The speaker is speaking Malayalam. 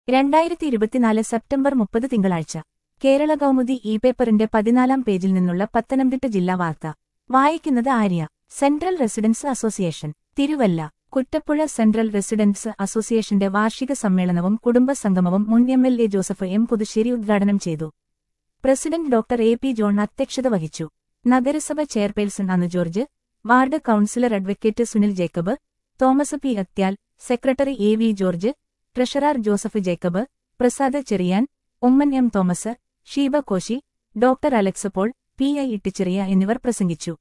രണ്ടായിരത്തി ഇരുപത്തിനാല് സെപ്റ്റംബർ മുപ്പത് തിങ്കളാഴ്ച കേരള കൗമുദി ഇ പേപ്പറിന്റെ പതിനാലാം പേജിൽ നിന്നുള്ള പത്തനംതിട്ട ജില്ലാ വാർത്ത വായിക്കുന്നത് Arya central residence association Thiruvalla Kuttappuzha central residence അസോസിയേഷന്റെ വാർഷിക സമ്മേളനവും കുടുംബ സംഗമവും മുൻ M L A Joseph M Puthussery ഉദ്ഘാടനം ചെയ്തു president doctor A P John അധ്യക്ഷത വഹിച്ചു നഗരസഭ chairperson Anu George ward councillor advocate Sunil Jacob Thomas P Athyal secretary A V George treasurer Joseph Jacob Prasad Cherian Oommen M Thomas Sheeba Koshy doctor Alex Paul P I Itticheriya എന്നിവർ പ്രസംഗിച്ചു